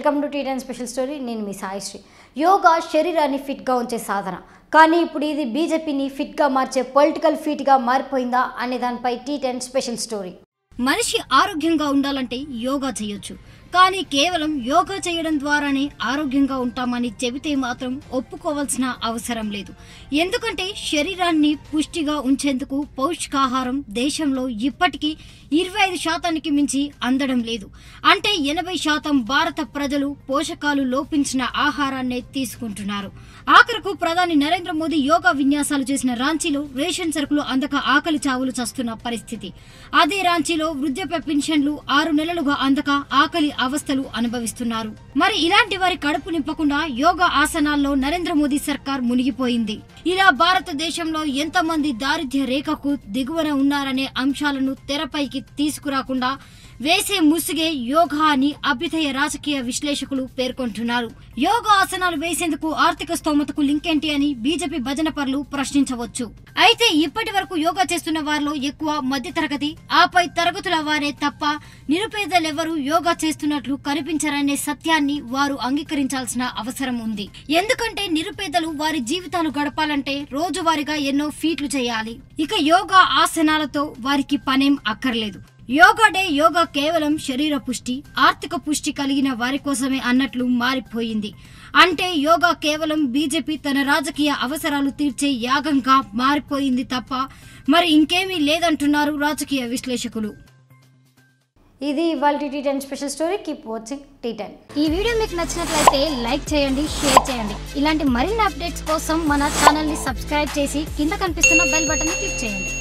welcome to T ten special story నేను మీ సాయిశ్రీ యోగా శరీరాన్ని ఫిట్గా ఉంచే సాధన కానీ ఇప్పుడు ఇది బీజేపీని ఫిట్గా మార్చే పొలిటికల్ ఫీట్గా మారిపోయిందా అనే దానిపై టీ టెన్ స్పెషల్ స్టోరీ మనిషి ఆరోగ్యంగా ఉండాలంటే యోగా చేయొచ్చు కానీ కేవలం యోగా చేయడం ద్వారానే ఆరోగ్యంగా ఉంటామని చెబితే మాత్రం ఒప్పుకోవాల్సిన అవసరం లేదు ఎందుకంటే శరీరాన్ని పుష్టిగా ఉంచేందుకు పౌష్టికాహారం దేశంలో ఇప్పటికీ ఇరవై ఐదు శాతానికి మించి అందడం లేదు అంటే ఎనభై శాతం భారత ప్రజలు పోషకాలు లోపించిన ఆహారాన్నే తీసుకుంటున్నారు ఆఖరకు ప్రధాని నరేంద్ర మోదీ యోగా విన్యాసాలు చేసిన రాంచీలో రేషన్ సరుకులు అందక ఆకలి చావులు చస్తున్న పరిస్థితి అదే రాంచీలో వృద్ధాప్య పెన్షన్లు ఆరు నెలలుగా అందక ఆకలి అవస్థలు అనుభవిస్తున్నారు మరి ఇలాంటి వారి కడుపు నింపకుండా యోగా ఆసనాల్లో నరేంద్ర మోదీ సర్కార్ మునిగిపోయింది ఇలా భారతదేశంలో ఎంతమంది దారిద్ర్య రేఖకు దిగువన ఉన్నారనే అంశాలను తెరపైకి తీసుకురాకుండా వేసే ముసుగే యోగా అని అభ్యుదయ రాజకీయ విశ్లేషకులు పేర్కొంటున్నారు యోగా ఆసనాలు వేసేందుకు ఆర్థిక స్తోమతకు లింక్ ఏంటి అని బీజేపీ భజన పరులు ప్రశ్నించవచ్చు అయితే ఇప్పటి వరకు యోగా చేస్తున్న వారిలో ఎక్కువ మధ్యతరగతి ఆపై తరగతుల వారే తప్ప నిరుపేదలెవరూ యోగా చేస్తున్నట్లు కనిపించరనే సత్యాన్ని వారు అంగీకరించాల్సిన అవసరం ఉంది ఎందుకంటే నిరుపేదలు వారి జీవితాలు గడపాలంటే రోజువారీగా ఎన్నో ఫీట్లు చేయాలి ఇక యోగా ఆసనాలతో వారికి పనేం అక్కర్లేదు యోగా డే యోగా కేవలం శరీర పుష్టి ఆర్థిక పుష్టి కలిగిన వారి కోసమే అన్నట్లు మారిపోయింది అంటే యోగా కేవలం బీజేపీ తన రాజకీయ అవసరాలు తీర్చే యాగంగా మారిపోయింది తప్ప మరి ఇంకేమీ లేదంటున్నారు రాజకీయ విశ్లేషకులు ఇది ఇవాళ T ten special story keep watching T ten ఈ వీడియో మీకు నచ్చినట్లయితే లైక్ చేయండి షేర్ చేయండి ఇలాంటి మరిన్ని అప్డేట్స్ కోసం మన ఛానల్ ని సబ్స్క్రైబ్ చేసి కింద కనిపిస్తున్న బెల్ బటన్ క్లిక్ చేయండి